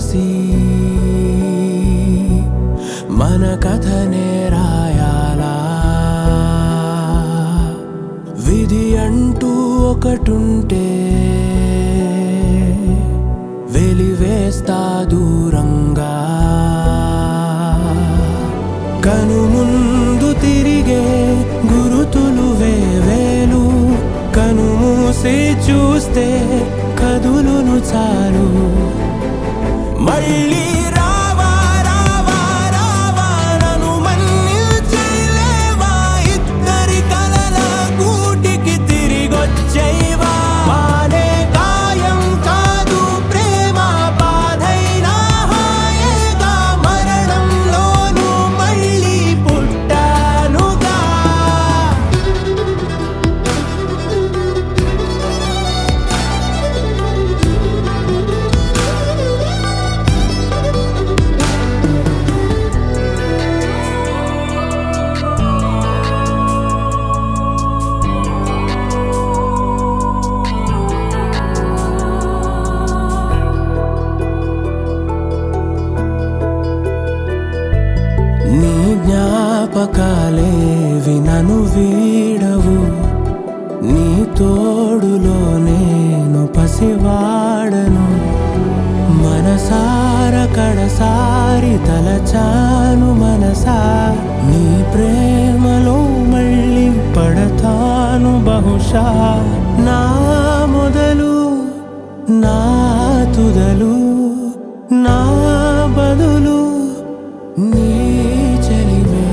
రాసి మన కథనే రాయాలా విధి అంటూ ఒకటుంటే వెలివేస్తా దూరంగా కను ముందు తిరిగే గురుతులు వేవేలు కను మూసి చూస్తే కదులును చాలు మళ్ళీ రావా రావా రావా నన్ను మన్నించలేవా ఇద్దరి కలల గూటికి తిరిగొచ్చేవా మానే కాయం కాదు ప్రేమ బాధైనా హాయేగా మరణంలోనూ మళ్ళీ పుట్టానుగా నీ జ్ఞాపకాలేవి నన్ను వీడవు నీ తోడులో నేను పసివాడను మనసార కడసారి తలచాను మనసా నీ ప్రేమలో మళ్ళీ పడతాను బహుశా నా మొదలు నా తుదలు నా బదులు నీ చెలిమే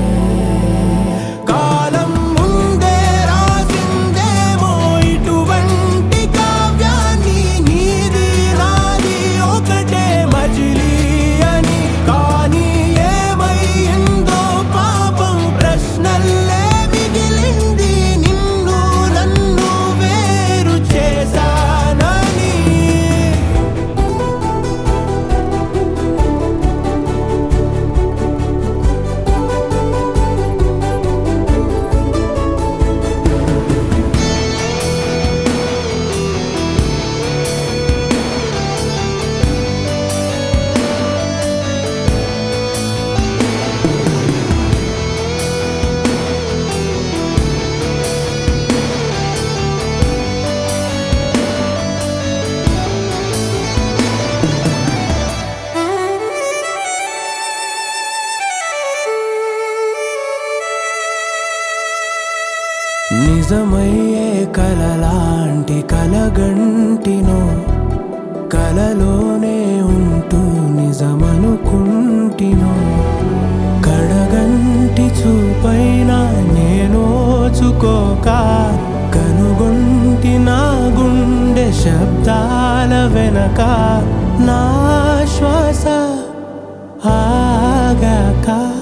కాలం ముందే రాసిందేమో ఇటువంటి కావ్యాన్ని నీది నాది ఒకటే మజిలీ అని కానీ ఏమైందో పాపం ప్రశ్నల్లే మిగిలింది నిన్ను నన్ను వేరు చేశానని నిజమయ్యే కలలాంటి కలగంటినో కలలోనే ఉంటూ నిజమనుకుంటినో కడగంటి చూపైన నేనోచుకోక కనుగొంటి నా గుండె శబ్దాల వెనక నా శ్వాస ఆగాక